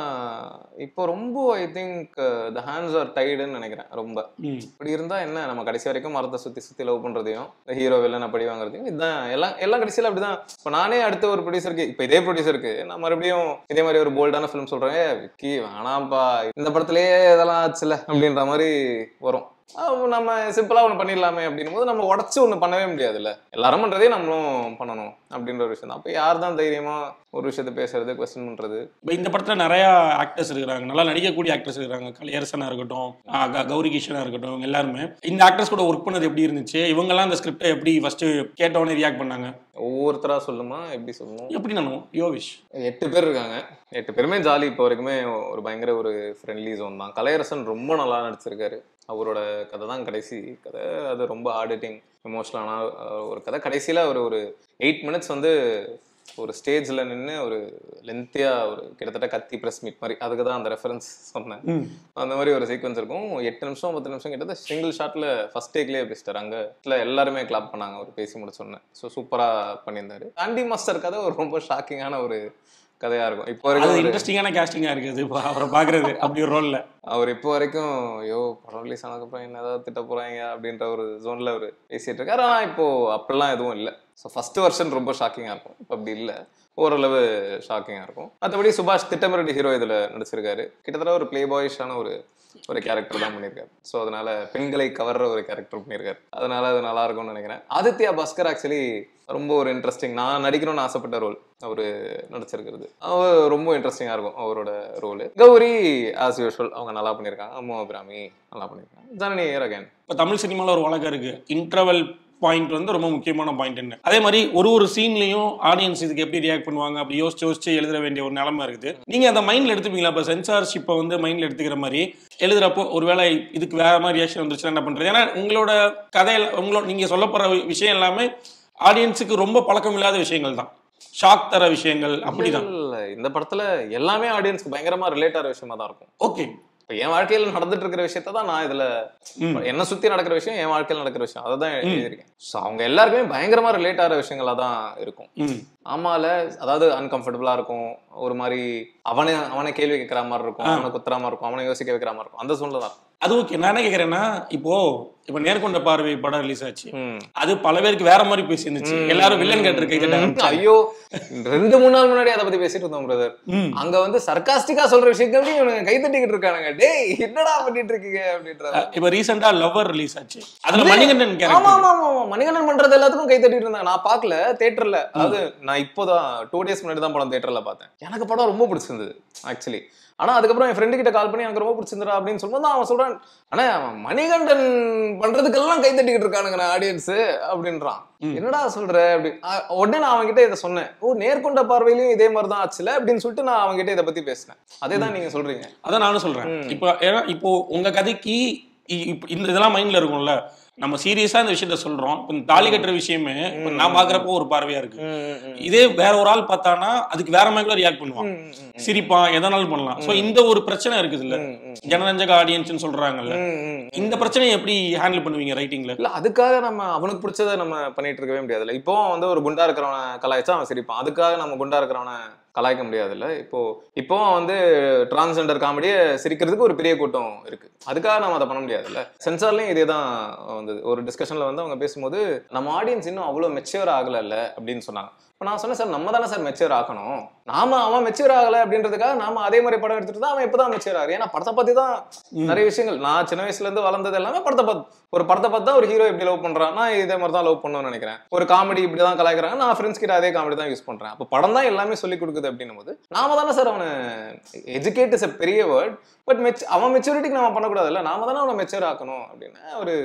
Speaker 1: இப்போ ரொம்ப I think the hands are டைடுன்னு நினைக்கிறேன் ரொம்ப
Speaker 2: ம்
Speaker 1: இப்படி இருந்தா என்ன நம்ம கடைசி வரைக்கும் மரத்தை சுத்தி சுத்தி லவ் பண்றதையும் ஹீரோ வில்லனை படி வாங்குறதையும் இதுதான் எல்லாம் எல்லாம் கடைசியில அப்படிதான் இப்போ நானே அடுத்த ஒரு ப்ரொடியூசருக்கு இப்போ இதே ப்ரொடியூசருக்கு நான் மறுபடியும் இதே மாதிரி ஒரு போல்டான ஃபிலிம் சொல்றேன் "ஏய், விக்கி வேணாம்ப்பா இந்த படத்துலயே இதெல்லாம் ஆச்சுல அப்படின்ற மாதிரி வரும் அப்ப நம்ம சிம்பிளா ஒன்று பண்ணிடலாமே அப்படின்னும் போது நம்ம உடச்சு ஒன்று பண்ணவே முடியாதுல்ல எல்லாரும் பண்றதே நம்மளும் பண்ணணும் அப்படின்ற ஒரு விஷயம் தான் அப்போ யார் தான் தைரியமா ஒரு விஷயத்த பேசுறது கொஸ்டின் பண்றது
Speaker 2: இப்போ இந்த படத்துல நிறைய ஆக்டர்ஸ் இருக்கிறாங்க நல்லா நடிக்கக்கூடிய ஆக்டர்ஸ் இருக்கிறாங்க கலையரசனா இருக்கட்டும் ஆ, க- கௌரி கிஷனா இருக்கட்டும் இவங்க எல்லாருமே இந்த ஆக்டர்ஸ் கூட ஒர்க் பண்ணது எப்படி இருந்துச்சு இவங்கெல்லாம் இந்த ஸ்கிரிப்டை எப்படி ஃபர்ஸ்ட் கேட்டவொடனே ரியாக்ட் பண்ணாங்க
Speaker 1: ஒவ்வொருத்தரா சொல்லுமா எப்படி சொல்லணும்
Speaker 2: எப்படி நானும் யோவிஷ்
Speaker 1: எட்டு பேர் இருக்காங்க எட்டு பேருமே ஜாலி இப்போ வரைக்குமே ஒரு பயங்கர ஒரு ஃப்ரெண்ட்லி ஜோன் தான் கலையரசன் ரொம்ப நல்லா நடிச்சிருக்காரு அவரோட கதை தான் கடைசி கதை அது ரொம்ப ஆடிட்டிங் எமோஷனலான ஒரு கதை கடைசியில் ஒரு ஒரு எயிட் மினிட்ஸ் வந்து ஒரு ஸ்டேஜில் நின்று ஒரு லென்த்தியாக ஒரு கிட்டத்தட்ட கத்தி ப்ரெஸ் மீட் மாதிரி அதுக்கு தான் அந்த ரெஃபரன்ஸ் சொன்னேன்
Speaker 2: ம்
Speaker 1: அந்த மாதிரி ஒரு சீக்வன்ஸ் இருக்கும் எட்டு நிமிஷம் பத்து நிமிஷம் கிட்ட சிங்கிள் ஷாட்ல ஃபர்ஸ்ட் டேக்லேயே பேசிட்டாரு அங்க இல்ல எல்லாருமே கிளாப் பண்ணாங்க அவர் பேசி முடிச்சோன்னே ஸோ சூப்பரா பண்ணியிருந்தாரு ஆண்டி மாஸ்டர் கதை ஒரு ரொம்ப ஷாக்கிங்கான ஒரு கதையா இருக்கும் இப்போ
Speaker 2: அது
Speaker 1: வரைக்கும் ஒரு-
Speaker 2: இன்ட்ரெஸ்டிங்கான கேஸ்டிங்கா இருக்குது இப்போ அவரை பாக்குறது அப்படி ஒரு ரோல்ல
Speaker 1: அவர் இப்போ வரைக்கும் ஐயோ படம் ரிலீஸ் ஆனதுக்கப்புறம் என்ன ஏதாவது திட்ட போறாங்க அப்படின்ற ஒரு ஜோன்ல அவர் பேசிட்டு இருக்காரு ஆனா இப்போ அப்படிலாம் எதுவும் இல்லை ஸோ ஃபர்ஸ்ட் வெர்ஷன் ரொம்ப ஷாக்கிங்கா இருக்கும் இப்போ அப்படி இல்லை ஓரளவு ஷாக்கிங்கா இருக்கும் மற்றபடி சுபாஷ் திட்டமிரடி ஹீரோ இதுல நடிச்சிருக்காரு கிட்டத்தட்ட ஒரு பிளே பாயிஷான ஒரு ஒரு கேரக்டர் தான் பண்ணியிருக்காரு ஸோ அதனால பெண்களை கவர்ற ஒரு கேரக்டர் பண்ணியிருக்காரு அதனால அது நல்லா இருக்கும்னு நினைக்கிறேன் ஆதித்யா பாஸ்கர் ஆக்சுவலி ரொம்ப ஒரு இன்ட்ரெஸ்டிங் நான் நடிக்கணும்னு ஆசைப்பட்ட ரோல் அவரு நடிச்சிருக்கிறது அவர் ரொம்ப இன்ட்ரெஸ்டிங்கா இருக்கும் அவரோட ரோல் கௌரி ஆஸ் யூஷுவல் அவங்க நல்லா பண்ணியிருக்காங்க அம்மு அபிராமி நல்லா பண்ணியிருக்காங்க ஜனனி இயர் அகேன்
Speaker 2: இப்போ தமிழ் சினிமாவில் ஒரு வழக்கம் இருக்கு இன்டர்வல் பாயிண்ட் வந்து ரொம்ப முக்கியமான பாயிண்ட் என்ன அதே மாதிரி ஒரு ஒரு சீன்லயும் ஆடியன்ஸ் இதுக்கு எப்படி ரியாக்ட் பண்ணுவாங்க அப்படி யோசிச்சு யோசிச்சு எழுத வேண்டிய ஒரு நிலைமை இருக்குது நீங்க அந்த மைண்ட்ல எடுத்துப்பீங்களா இப்போ சென்சார்ஷிப்பை வந்து மைண்ட்ல எடுத்துக்கிற மாதிரி எழுதுறப்போ ஒருவேளை இதுக்கு வேற மாதிரி ரியாக்ஷன் வந்துருச்சுன்னா என்ன பண்றது ஏன்னா உங்களோட கதையில உங்களோட நீங்க சொல்ல போற விஷயம் எல்லாமே ஆடியன்ஸுக்கு ரொம்ப பழக்கம் இல்லாத விஷயங்கள் தான் ஷாக் தர விஷயங்கள் அப்படிதான்
Speaker 1: இல்ல இந்த படத்துல எல்லாமே ஆடியன்ஸ்க்கு பயங்கரமா ரிலேட் ஆகிற விஷயமா தான் இருக்கும்
Speaker 2: ஓகே
Speaker 1: இப்போ என் வாழ்க்கையில நடந்துட்டு இருக்கிற விஷயத்த தான் நான் இதுல
Speaker 2: ம்.
Speaker 1: என்ன சுத்தி நடக்கிற விஷயம் என் வாழ்க்கையில நடக்கிற விஷயம் அதை தான் எழுதியிருக்கேன் ஸோ அவங்க எல்லாருக்குமே பயங்கரமா ரிலேட் ஆகிற விஷயங்களா தான் இருக்கும்
Speaker 2: ம்
Speaker 1: ஆமால அதாவது அன்கம்ஃபர்டபுளா இருக்கும் ஒரு மாதிரி அவனை அவனை கேள்வி கேட்கற மாதிரி இருக்கும் அவனை குத்துற மாதிரி இருக்கும் அவனை யோசிக்க வைக்கிற மாதிரி இருக்கும் அந்த சூழ்நிலை தான்
Speaker 2: அது ஓகே நான் என்ன கேக்குறேன்னா இப்போ இப்போ நேர்கொண்ட பார்வை படம் ரிலீஸ் ஆச்சு
Speaker 1: ம்.
Speaker 2: அது பல பேருக்கு வேற மாதிரி பேசியிருந்துச்சு எல்லாரும் வில்லன் கேட்டு கை தட்ட ஆரம்பிச்சாங்க.
Speaker 1: ஐயோ ரெண்டு மூணு நாள் முன்னாடி அதை பத்தி பேசிட்டு இருந்தோம் பிரதர்
Speaker 2: ம்.
Speaker 1: அங்க வந்து சர்க்காஸ்டிக்கா சொல்ற விஷயத்தையும் இவனுங்க கை தட்டிக்கிட்டு இருக்கானுங்க டேய் என்னடா பண்ணிட்டு இருக்கீங்க அப்படின்ற
Speaker 2: இப்போ ரீசெண்டா லவ்வர் ரிலீஸ் ஆச்சு அதுல மணிகண்டன்
Speaker 1: ஆமா
Speaker 2: கேரக்டர்
Speaker 1: ஆமா ஆமா ஆமா. மணிகண்டன் பண்றது எல்லாத்துக்கும் கை தட்டிட்டு இருந்தாங்க நான் பார்க்கல தியேட்டர்ல அதாவது நான் இப்போதான் டூ டேஸ் முன்னாடி தான் படம் தியேட்டர்ல பார்த்தேன் எனக்கு படம் ரொம்ப பிடிச்சிருந்தது ஆக்சுவலி ஆனா அதுக்கப்புறம் என் ஃப்ரெண்டு கிட்ட கால் பண்ணி எனக்கு ரொம்ப பிடிச்சிருந்தா அப்படின்னு சொல்லும்போது அவன் சொல்றான் ஆனா அவன் மணிகண்டன் பண்றதுக்கெல்லாம் கை தட்டிக்கிட்டு இருக்கானுங்க ஆடியன்ஸ் அப்படின்றான் என்னடா சொல்ற அப்படி அ- உடனே நான் அவன்கிட்ட இதை சொன்னேன் ஓ நேர்கொண்ட பார்வையிலும் இதே மாதிரி தான் ஆச்சுல அப்படின்னு சொல்லிட்டு நான் அவன்கிட்ட இதை பத்தி பேசினேன் அதே தான் நீங்க சொல்றீங்க
Speaker 2: அதான் நானும் சொல்றேன் இப்போ ஏன்னா இப்போ உங்க கதைக்கு இ- இப்ப இந்த இதெல்லாம் மைண்ட்ல இருக்கும்ல நம்ம சீரியஸா இந்த விஷயத்த சொல்றோம் இப்போ இந்த தாலி கட்டுற விஷயமே இப்போ நான் பாக்குறப்போ ஒரு பார்வையா இருக்கு இதே வேற ஒரு ஆள் பார்த்தானா அதுக்கு வேற மாதிரி ரியாக்ட் பண்ணுவான் சிரிப்பான் எதனாலும் பண்ணலாம் சோ இந்த ஒரு பிரச்சனை இருக்குது இல்ல ஜனரஞ்சக ஆடியன்ஸ் சொல்றாங்கல்ல இந்த பிரச்சனையை எப்படி ஹேண்டில் பண்ணுவீங்க ரைட்டிங்ல
Speaker 1: இல்ல அதுக்காக நம்ம அவனுக்கு பிடிச்சதை நம்ம பண்ணிட்டு இருக்கவே முடியாதுல்ல இப்போ வந்து ஒரு குண்டா இருக்கிறவனை கலாய்ச்சா அவன் சிரிப்பான் அதுக்காக நம்ம குண்டா இருக்கிறவனை கலாய்க்க முடியாதுல்ல இப்போ இப்போ வந்து டிரான்ஸ்ஜெண்டர் காமெடியை சிரிக்கிறதுக்கு ஒரு பெரிய கூட்டம் இருக்கு அதுக்காக நம்ம அதை பண்ண முடியாதுல்ல சென்சார்லயும் இதே தான் வந்தது ஒரு டிஸ்கஷன்ல வந்து அவங்க பேசும்போது நம்ம ஆடியன்ஸ் இன்னும் அவ்வளவு மெச்சூர் ஆகலைல்ல அப்படின்னு சொன்னாங்க இப்போ நான் சொன்னேன் சார் நம்ம தானே சார் மெச்சூர் ஆக்கணும் நாம அவன் மெச்சூர் ஆகலை அப்படின்றதுக்காக நாம அதே மாதிரி படம் எடுத்துட்டு தான் அவன் இப்பதான் மெச்சூர் ஆகுது ஏன்னா படத்தை பத்தி தான் நிறைய விஷயங்கள் நான் சின்ன வயசுல இருந்து வளர்ந்தது எல்லாமே படத்தை பார்த்து ஒரு படத்தை பார்த்து தான் ஒரு ஹீரோ இப்படி லவ் பண்றான் நான் இதே மாதிரி தான் லவ் பண்ணணும்னு நினைக்கிறேன் ஒரு காமெடி இப்படி தான் கலாய்க்கிறாங்க நான் ஃப்ரெண்ட்ஸ் கிட்ட அதே காமெடி தான் யூஸ் பண்றேன் அப்போ படம் தான் எல்லாமே சொல்லி கொடுக்குது அப்படின்னும் போது நாம தானே சார் அவனை எஜுகேட் இஸ் a பெரிய வேர்ட் பட் மெச் அவன் மெச்சூரிட்டிக்கு நம்ம பண்ணக்கூடாதுல்ல நாம தானே அவனை மெச்சூர் ஆக்கணும் அப்படின்னு ஒரு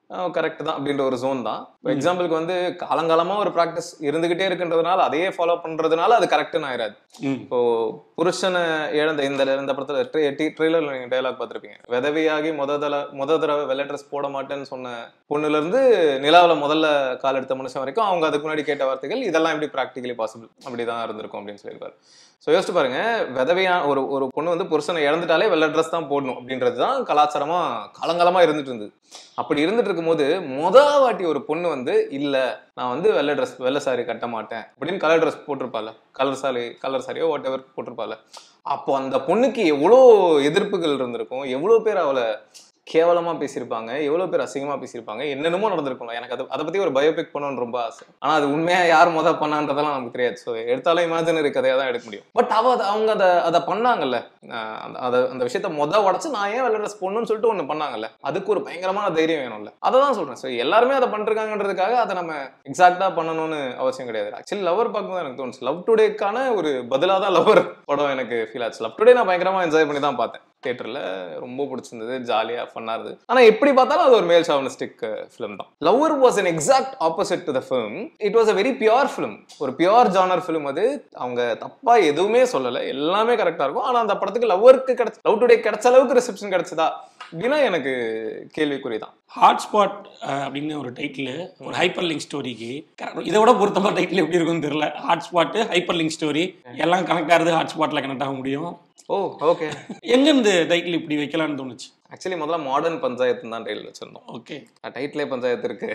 Speaker 1: கரெக்ட் தான் அப்படின்ற ஒரு ஜோன் தான் இப்போ எக்ஸாம்பிளுக்கு வந்து காலங்காலமா ஒரு ப்ராக்டிஸ் இருந்துகிட்டே இருக்குன்றதுனால அதையே ஃபாலோ பண்றதுனால அது கரெக்ட்னு ஆயிராது
Speaker 2: ம்.
Speaker 1: இப்போ புருஷனை இழந்த இந்த இந்த படத்துல ட்ரெய்லர்ல நீங்க டைலாக் பார்த்திருப்பீங்க விதவியாகி முத தல முத தடவை வெள்ளை ட்ரெஸ் போட மாட்டேன்னு சொன்ன பொண்ணுல இருந்து நிலாவுல முதல்ல கால் எடுத்த மனுஷன் வரைக்கும் அவங்க அதுக்கு முன்னாடி கேட்ட வார்த்தைகள் இதெல்லாம் எப்படி ப்ராக்டிகலி பாசிபிள் அப்படிதான் இருந்திருக்கும் அப்படின்னு சொல்லியிருப்பாரு ஸோ யோசிச்சு பாருங்க விதவையா ஒரு ஒரு பொண்ணு வந்து புருஷனை இழந்துட்டாலே வெள்ளை ட்ரெஸ் தான் போடணும் அப்படின்றது தான் கலாச்சாரமா காலங்காலமா இருந்துட்டு இருந்தது அப்படி இருந்துட்டு இருக்கும்போது முத வாட்டி ஒரு பொண்ணு வந்து இல்ல நான் வந்து வெள்ளை ட்ரெஸ் வெள்ளை சாரி கட்ட மாட்டேன் அப்படின்னு கலர் ட்ரெஸ் போட்டிருப்பாள் கலர் சாரி கலர் சாரியோ வாட் எவர் போட்டிருப்பாள் அப்போ அந்த பொண்ணுக்கு எவ்வளோ எதிர்ப்புகள் இருந்திருக்கும் எவ்வளோ பேர் அவளை கேவலமா பேசியிருப்பாங்க எவ்வளவு பேர் அசிங்கமா பேசியிருப்பாங்க என்னென்னமோ நடந்திருக்கும்ல எனக்கு அதை அதை பத்தி ஒரு பயோபிக் பண்ணணும்னு ரொம்ப ஆசை ஆனா அது உண்மையா யார் முத பண்ணான்றதெல்லாம் நமக்கு தெரியாது ஸோ எடுத்தாலும் இமேஜினரி கதையா தான் எடுக்க முடியும் பட் அவ அத- அவங்க அதை அதை பண்ணாங்கல்ல ஆஹ் அந்த அதை அந்த விஷயத்த முத உடச்சு நான் ஏன் வெள்ளை ட்ரெஸ் போடணும்னு சொல்லிட்டு ஒண்ணு பண்ணாங்கல்ல அதுக்கு ஒரு பயங்கரமான தைரியம் வேணும்ல அதை தான் சொல்றேன் ஸோ எல்லாருமே அதை பண்றாங்கன்றதுக்காக அதை நம்ம எக்ஸாக்டா பண்ணணும்னு அவசியம் கிடையாது ஆக்சுவலி லவர் பார்க்கும்போது எனக்கு தோணுச்சு லவ் டுடேக்கான ஒரு பதிலாக தான் லவர் படம் எனக்கு ஃபீல் ஆச்சு லவ் டுடே நான் பயங்கரமா என்ஜாய் பண்ணி தான் பார்த்தேன் தியேட்டர்ல ரொம்ப பிடிச்சிருந்தது ஜாலியா ஃபன்னா இருந்தது ஆனா எப்படி பார்த்தாலும் அது ஒரு மேல் ஷாவனிஸ்டிக் ஃபிலிம் தான் lover was an exact opposite to the film it was a very pure film ஒரு பியூர் ஜானர் ஃபிலிம் அது அவங்க தப்பா எதுவுமே சொல்லல எல்லாமே கரெக்டா இருக்கும் ஆனா அந்த படத்துக்கு லவ்வருக்கு கிடைச்ச லவ் டுடே கிடைச்ச அளவுக்கு ரிசப்ஷன் கிடைச்சதா அப்படின்னா எனக்கு கேள்விக்குறி தான்
Speaker 2: ஹாட்ஸ்பாட் அப்படின்னு ஒரு டைட்டில் ஒரு ஹைப்பர் லிங்க் ஸ்டோரிக்கு இதை விட பொருத்தமாக டைட்டில் எப்படி இருக்கும்னு தெரியல ஹாட்ஸ்பாட்டு ஹைப்பர் லிங்க் ஸ்டோரி எல்லாம் கனெக்ட் ஆகுது ஹாட்ஸ்பாட்டில் கனெக்ட் ஆக முடியும்
Speaker 1: ஓ ஓகே
Speaker 2: எங்க இந்த டைட்டில் இப்படி வைக்கலாம்னு தோணுச்சு
Speaker 1: ஆக்சுவலி முதல்ல மாடர்ன் பஞ்சாயத்து தான் டைட்டில் வச்சிருந்தோம்
Speaker 2: ஓகே
Speaker 1: டைட்டிலே பஞ்சாயத்து இருக்கு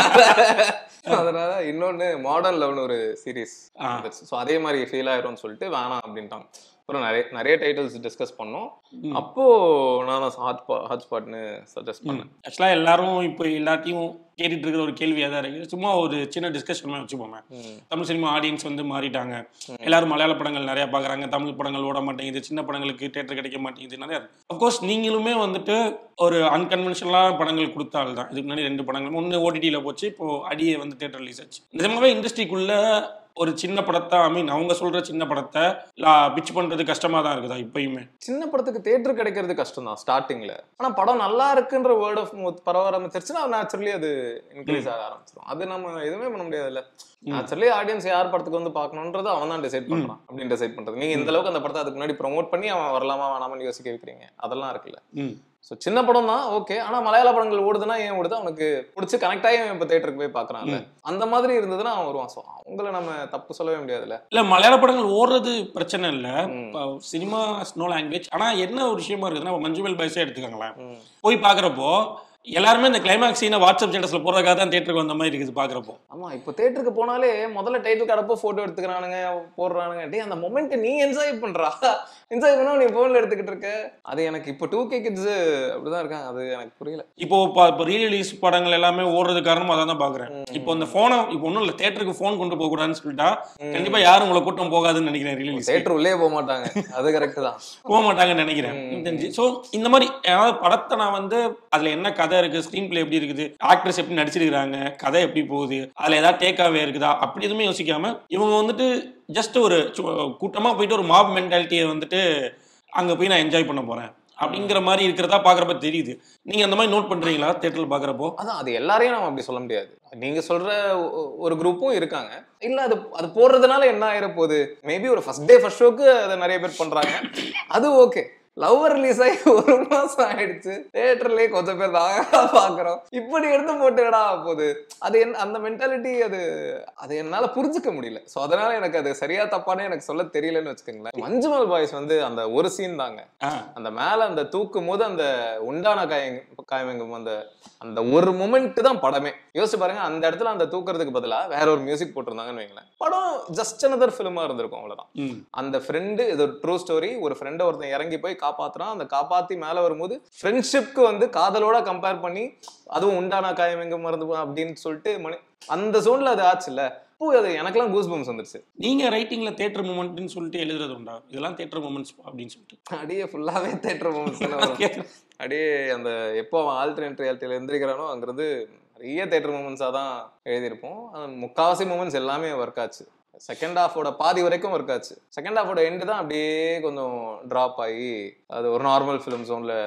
Speaker 1: அதனால இன்னொன்னு மாடர்ன் லவ்னு ஒரு சீரீஸ்
Speaker 2: ஆ.
Speaker 1: ஸோ அதே மாதிரி ஃபீல் ஆயிரும்னு சொல்லிட்டு வேணாம் அப்படின்ட்டாங்க அப்புறம் நிறைய நிறைய டைட்டில்ஸ் டிஸ்கஸ் பண்ணோம் அப்போ நான் ஹாட் ஹாட் ஸ்பாட்னு சஜஸ்ட் பண்ணேன்
Speaker 2: ஆக்சுவலாக எல்லாரும் இப்போ எல்லாத்தையும் கேட்டுட்டு இருக்கிற ஒரு கேள்வியாக தான் இருக்கு சும்மா ஒரு சின்ன டிஸ்கஷன் வச்சுப்போமே
Speaker 1: ம்.
Speaker 2: தமிழ் சினிமா ஆடியன்ஸ் வந்து மாறிட்டாங்க எல்லாரும் மலையாள படங்கள் நிறைய பார்க்குறாங்க தமிழ் படங்கள் ஓட மாட்டேங்குது சின்ன படங்களுக்கு தேட்டர் கிடைக்க மாட்டேங்குது நிறைய அஃப்கோர்ஸ் நீங்களுமே வந்துட்டு ஒரு அன்கன்வென்ஷனலான படங்கள் கொடுத்தால் தான் இதுக்கு முன்னாடி ரெண்டு படங்கள் ஒன்று ஓடிடியில் போச்சு இப்போ அடியே வந்து தேட்டர் ரிலீஸ் ஆச்சு நிஜமாவே இண்டஸ்ட்ரிக்குள்ள ஒரு சின்ன படத்தை ஐ மீன் அவங்க சொல்ற சின்ன படத்தை பிச் பண்றது கஷ்டமா தான் இருக்குதா இப்பயுமே
Speaker 1: சின்ன படத்துக்கு தேட்டர் கிடைக்கிறது கஷ்டம் தான் ஸ்டார்டிங்ல ஆனா படம் நல்லா இருக்குன்ற வேர்ட் ஆஃப் மவுத் பரவ ஆரம்பிச்சிருச்சுன்னா நேச்சுரலி அது இன்க்ரீஸ் ஆக ஆரம்பிச்சிடும் அது நம்ம எதுவுமே பண்ண முடியாதுல்ல நேச்சுரலி ஆடியன்ஸ் யார் படத்துக்கு வந்து பார்க்கணுன்றது அவன் தான் டிசைட் பண்றான் அப்படின்னு டிசைட் பண்றது நீங்க இந்த அளவுக்கு அந்த படத்தை அதுக்கு முன்னாடி ப்ரோமோட் பண்ணி அவன் வரலாமா வேணாமான்னு யோசிக்க வைக்கிறீங்க அதெல்லாம் இருக்குல்ல
Speaker 2: ம்
Speaker 1: ஸோ சின்ன படம் தான் ஓகே ஆனா மலையாள படங்கள் ஓடுதுன்னா ஏன் ஓடுது அவனுக்கு பிடிச்சி கனெக்ட் ஆகி அவன் இப்போ தேட்டருக்கு போய் பார்க்கறான்ல அந்த மாதிரி இருந்ததுன்னா அவன் வருவான் ஸோ அவங்கள நம்ம தப்பு சொல்லவே முடியாதுல்ல
Speaker 2: இல்ல மலையாள படங்கள் ஓடுறது பிரச்சனை இல்ல
Speaker 1: ம்.
Speaker 2: சினிமா நோ லாங்குவேஜ் ஆனா என்ன ஒரு விஷயமா இருக்குதுன்னா இப்ப மஞ்சுமல் பைஸே எடுத்துக்கோங்களேன்
Speaker 1: ம்.
Speaker 2: போய் பாக்குறப்போ எல்லாருமே இந்த கிளைமாக்ஸ் சீனை வாட்ஸ்அப் ஸ்டேட்டஸ்ல போறதுக்காக தான் தேட்டருக்கு வந்த மாதிரி இருக்குது பாக்குறப்போ
Speaker 1: ஆமா இப்போ தேட்டருக்கு போனாலே முதல்ல டைட்டில் கடப்போ போட்டோ எடுத்துக்கிறானுங்க போடுறானுங்க டேய் அந்த மொமெண்ட் நீ என்ஜாய் பண்றா என்ஜாய் பண்ணா நீ போன்ல எடுத்துக்கிட்டு இருக்க அது எனக்கு இப்போ டூ கே கிட்ஸ் அப்படிதான் இருக்காங்க அது எனக்கு புரியல
Speaker 2: இப்போ ப- இப்போ ரீ ரிலீஸ் படங்கள் எல்லாமே ஓடுறது காரணமா அதான் தான் பாக்குறேன் இப்போ இந்த போனை இப்போ ஒன்றும் இல்லை தேட்டருக்கு ஃபோன் கொண்டு போக கூடாதுன்னு சொல்லிட்டா கண்டிப்பா யாரும் உங்களை கூட்டம் போகாதுன்னு நினைக்கிறேன் ரீ
Speaker 1: தேட்டர் உள்ளே போக மாட்டாங்க அது கரெக்ட் தான்
Speaker 2: போக மாட்டாங்கன்னு நினைக்கிறேன் ஸோ இந்த மாதிரி ஏதாவது படத்தை நான் வந்து அதுல என்ன கதை இருக்கு ஸ்க்ரீன் பிளே எப்படி இருக்குது ஆக்ட்ரஸ் எப்படி நடிச்சிருக்காங்க கதை எப்படி போகுது அதுல ஏதாவது டேக்காவே இருக்குதா அப்படி எதுவுமே யோசிக்காம இவங்க வந்துட்டு ஜஸ்ட் ஒரு சு- கூட்டமா போயிட்டு ஒரு மாப் மென்டாலிட்டியை வந்துட்டு அங்க போய் நான் என்ஜாய் பண்ண போறேன் அப்படிங்கிற மாதிரி இருக்கிறதா பாக்குறப்ப தெரியுது நீங்க அந்த மாதிரி நோட் பண்றீங்களா தேட்டர்ல பாக்குறப்போ
Speaker 1: அதான் அது எல்லாரையும் நம்ம அப்படி சொல்ல முடியாது நீங்க சொல்ற ஒ- ஒரு குரூப்பும் இருக்காங்க இல்ல அது அது போடுறதுனால என்ன ஆயிர போகுது மேபி ஒரு ஃபர்ஸ்ட் டே ஃபர்ஸ்ட் ஷோக்கு அதை நிறைய பேர் பண்றாங்க அது ஓகே லவ் ரிலீஸ் ஆகி ஒரு மாசம் ஆயிடுச்சு தியேட்டர்லயே கொஞ்சம் பேர் தான் பாக்குறோம் இப்படி எடுத்து போட்டுடா போகுது அது என்ன அந்த மென்டாலிட்டி அது அது என்னால புரிஞ்சுக்க முடியல சோ அதனால எனக்கு அது சரியா தப்பானே எனக்கு சொல்ல தெரியலன்னு வச்சுக்கோங்களேன் மஞ்சுமல் பாய்ஸ் வந்து அந்த ஒரு சீன் தாங்க
Speaker 2: ஆ,
Speaker 1: அந்த மேல அந்த தூக்கும் போது அந்த உண்டான காயங்க காயமெங்கும் அந்த அந்த ஒரு மொமெண்ட் தான் படமே யோசிச்சு பாருங்க அந்த இடத்துல அந்த தூக்குறதுக்கு பதிலா வேற ஒரு மியூசிக் போட்டிருந்தாங்கன்னு வைங்களேன் படம் ஜஸ்ட் another ஃபிலிமா இருந்திருக்கும் அவ்வளவுதான்
Speaker 2: ம்,
Speaker 1: அந்த ஃப்ரெண்டு இது ஒரு ட்ரூ ஸ்டோரி ஒரு ஃப்ரெண்டை ஒருத்தன் இறங்கி போய் காப்பாத்துறான் அந்த காப்பாத்தி மேல வரும்போது ஃப்ரெண்ட்ஷிப்க்கு வந்து காதலோட கம்பேர் பண்ணி அதுவும் உண்டான காயம் எங்க மறந்து போ- அப்படின்னு சொல்லிட்டு மணி அந்த ஜோன்ல அது ஆச்சுல்ல இப்போ அது எனக்கெல்லாம் கூஸ் பம்ஸ் வந்துருச்சு
Speaker 2: நீங்க ரைட்டிங்ல தேட்டர் மூமெண்ட்னு சொல்லிட்டு எழுதுறது உண்டா இதெல்லாம் தேட்டர் மூமெண்ட்ஸ் அப்படின்னு சொல்லிட்டு
Speaker 1: அடியே ஃபுல்லாவே தேட்டர் மூமெண்ட்ஸ் அப்படியே அந்த எப்போ அவன் ஆல்டர்னேட் ரியாலிட்டியில எந்திரிக்கிறானோ அங்கிருந்து நிறைய தேட்டர் மூமெண்ட்ஸாக தான் எழுதியிருப்போம் அது முக்காவாசி மூமெண்ட்ஸ் எல்லாமே ஒர்க் ஆச்சு செகண்ட் ஹாஃபோட பாதி வரைக்கும் ஒர்க் ஆச்சு செகண்ட் ஹாஃபோட எண்டு தான் அப்படியே கொஞ்சம் ட்ராப் ஆகி அது ஒரு நார்மல் ஃபிலிம் ஜோன்ல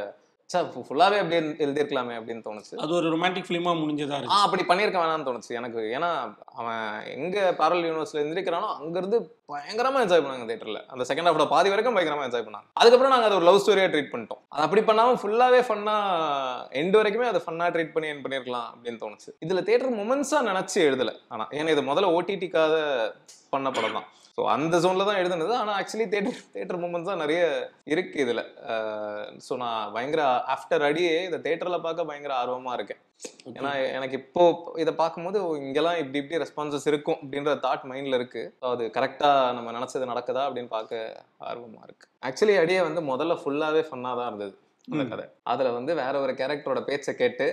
Speaker 1: சார் ஃபுல்லாவே அப்படியே எழுதியிருக்கலாமே அப்படின்னு தோணுச்சு
Speaker 2: அது ஒரு ரொமான்டிக் ஃபிலிமா முடிஞ்சதா
Speaker 1: ஆ
Speaker 2: இருக்கு
Speaker 1: அப்படி பண்ணியிருக்க வேணாம்னு தோணுச்சு எனக்கு ஏன்னா அவன் எங்க பேரல் யூனிவர்ஸ்ல எந்திரிக்கிறானோ அங்கிருந்து பயங்கரமா என்ஜாய் பண்ணாங்க தேட்டர்ல அந்த செகண்ட் ஹாஃப்ல பாதி வரைக்கும் பயங்கரமா என்ஜாய் பண்ணாங்க அதுக்கப்புறம் நாங்க அதை ஒரு லவ் ஸ்டோரியா ட்ரீட் பண்ணிட்டோம் அது அப்படி பண்ணாம ஃபுல்லாவே ஃபன்னா எண்ட் வரைக்குமே அதை ஃபன்னா ட்ரீட் பண்ணி என் பண்ணிருக்கலாம் அப்படின்னு தோணுச்சு இதுல தேட்டர் மொமெண்ட்ஸா நினைச்சு எழுதல ஆனா ஏன்னா இது முதல்ல ஓடிடிக்காக பண்ண படம் தான் ஸோ அந்த ஜோன்ல தான் எழுதுனது ஆனால் ஆக்சுவலி தேட்டர் தேட்டர் மூமெண்ட்ஸ் தான் நிறைய இருக்கு இதுல ஸோ நான் பயங்கர ஆஃப்டர் அடியே இந்த தேட்டர்ல பார்க்க பயங்கர ஆர்வமா இருக்கேன் ஏன்னா எனக்கு இப்போ இதை பார்க்கும்போது ஓ, இங்கெல்லாம் இப்படி இப்படி ரெஸ்பான்சஸ் இருக்கும் அப்படின்ற தாட் மைண்ட்ல இருக்கு So அது கரெக்டா நம்ம நினைச்சது நடக்குதா அப்படின்னு பார்க்க ஆர்வமா இருக்கு ஆக்சுவலி அடியே வந்து முதல்ல ஃபுல்லாவே ஃபன்னா தான் இருந்தது அந்த கதை அதுல வந்து வேற ஒரு கேரக்டரோட பேச்சை கேட்டு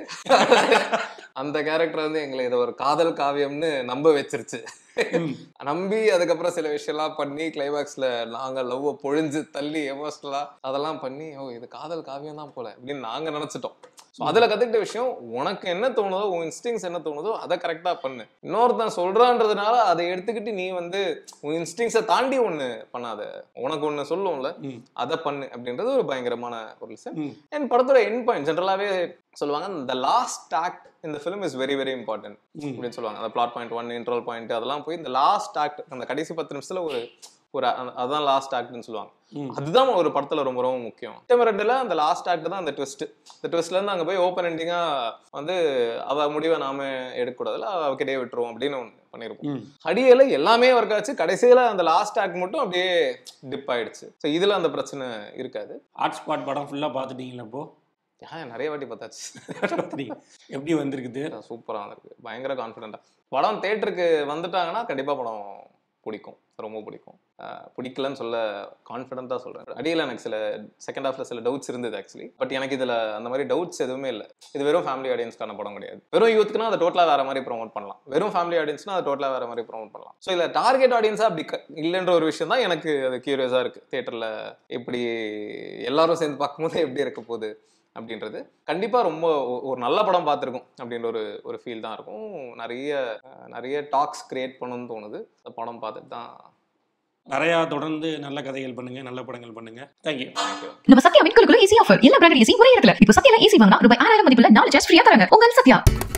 Speaker 1: அந்த கேரக்டர் வந்து எங்களை இதை ஒரு காதல் காவியம்னு நம்ப வச்சிருச்சு
Speaker 2: ம்.
Speaker 1: நம்பி அதுக்கப்புறம் சில விஷயம்லாம் பண்ணி கிளைமேக்ஸ்ல நாங்க லவ் பொழிஞ்சு தள்ளி எமோஷனலா அதெல்லாம் பண்ணி ஓ இது காதல் காவியம் தான் போல அப்படின்னு நாங்க நினைச்சிட்டோம் ஸோ அதுல கத்துக்கிட்ட விஷயம் உனக்கு என்ன தோணுதோ உன் இன்ஸ்டிங்ஸ் என்ன தோணுதோ அதை கரெக்டா பண்ணு இன்னொருத்தன் சொல்றான்றதுனால அதை எடுத்துக்கிட்டு நீ வந்து உன் இன்ஸ்டிங்ஸை தாண்டி ஒண்ணு பண்ணாத உனக்கு ஒண்ணு சொல்லுவோம்ல
Speaker 2: ம்.
Speaker 1: அதை பண்ணு அப்படின்றது ஒரு பயங்கரமான ஒரு லெசன்
Speaker 2: ம்.
Speaker 1: அண்ட் படத்தோட எண்ட் பாயிண்ட் ஜென்ரலாவே சொல்லுவாங்க இந்த லாஸ்ட் ஆக்ட் இந்த film is very very important
Speaker 2: ம்.
Speaker 1: அப்படின்னு சொல்லுவாங்க அந்த plot point one interval point அதெல்லாம் போய் இந்த லாஸ்ட் ஆக்ட் அந்த கடைசி பத்து நிமிஷத்துல ஒரு ஒரு அ- அதுதான் லாஸ்ட் ஆக்ட்னு சொல்லுவாங்க
Speaker 2: ம்.
Speaker 1: அதுதான் ஒரு படத்துல ரொம்ப ரொம்ப முக்கியம் செப்டம்பர் ரெண்டுல அந்த லாஸ்ட் ஆக்ட் தான் அந்த ட்விஸ்ட் இந்த ட்விஸ்ட்ல இருந்து அங்க போய் ஓப்பன் எண்டிங்கா வந்து அவ முடிவை நாம எடுக்கக்கூடாதுல அவகிட்டே விட்டுருவோம் அப்படின்னு ஒன்று பண்ணிருப்போம்
Speaker 2: ம்.
Speaker 1: அடியில எல்லாமே ஒர்க் ஆச்சு கடைசியில அந்த லாஸ்ட் ஆக்ட் மட்டும் அப்படியே டிப் ஆயிடுச்சு ஸோ இதுல அந்த பிரச்சனை இருக்காது
Speaker 2: ஹாட் ஸ்பாட் படம் ஃபுல்லா பாத்துட்டீங்களா இப்போ
Speaker 1: ஏன் நிறைய வாட்டி பார்த்தாச்சு
Speaker 2: பார்த்துட்டீங்க. எப்படி வந்திருக்குது
Speaker 1: சூப்பரா வந்திருக்கு பயங்கர கான்ஃபிடென்ட்டா படம் தேட்டருக்கு வந்துட்டாங்கன்னா கண்டிப்பா படம் பிடிக்கும் ரொம்ப பிடிக்கும் அஹ் பிடிக்கலன்னு சொல்ல கான்ஃபிடென்ட்டா சொல்றேன் அடியில் எனக்கு சில செகண்ட் ஹாஃப்ல சில டவுட்ஸ் இருந்தது ஆக்சுவலி பட் எனக்கு இதுல அந்த மாதிரி டவுட்ஸ் எதுவுமே இல்லை இது வெறும் ஃபேமிலி ஆடியன்ஸ்க்கான படம் கிடையாது வெறும் யூத்துக்குனா அதை டோட்டலா வேற மாதிரி ப்ரோமோட் பண்ணலாம் வெறும் ஃபேமிலி ஆடியன்ஸ்னா அதை டோட்டலா வேற மாதிரி ப்ரோமோட் பண்ணலாம் ஸோ இதுல டார்கெட் ஆடியன்ஸா அப்படி க- இல்லைன்ற ஒரு விஷயம் தான் எனக்கு அது கியூரியஸா இருக்கு தேட்டர்ல எப்படி எல்லாரும் சேர்ந்து பார்க்கும்போது எப்படி இருக்க போகுது அப்படின்றது கண்டிப்பா ரொம்ப ஒ- ஒரு நல்ல படம் பார்த்துருக்கோம் அப்படின்ற ஒரு ஒரு ஃபீல் தான் இருக்கும் நிறைய அஹ், நிறைய டாக்ஸ் கிரியேட் பண்ணணும்னு தோணுது அந்த படம் பார்த்துட்டு தான்
Speaker 2: நிறையா தொடர்ந்து நல்ல கதைகள் பண்ணுங்க நல்ல படங்கள் பண்ணுங்க தேங்க்யூ
Speaker 1: தேங்க்யூ
Speaker 3: நம்ம சத்யா மின்கொலுக்குள்ள ஈஸி ஆஃபர் எல்லா பிராண்ட் ஈஸி ஒரே இடத்துல இப்போ சத்யால ஈஸி வாங்கினா ரூபாய் ஆறாயிரம் மதிப்புள்ள நாலு சார்ஜ் ஃப்ரீயா தராங்க உங்கள் சத்யா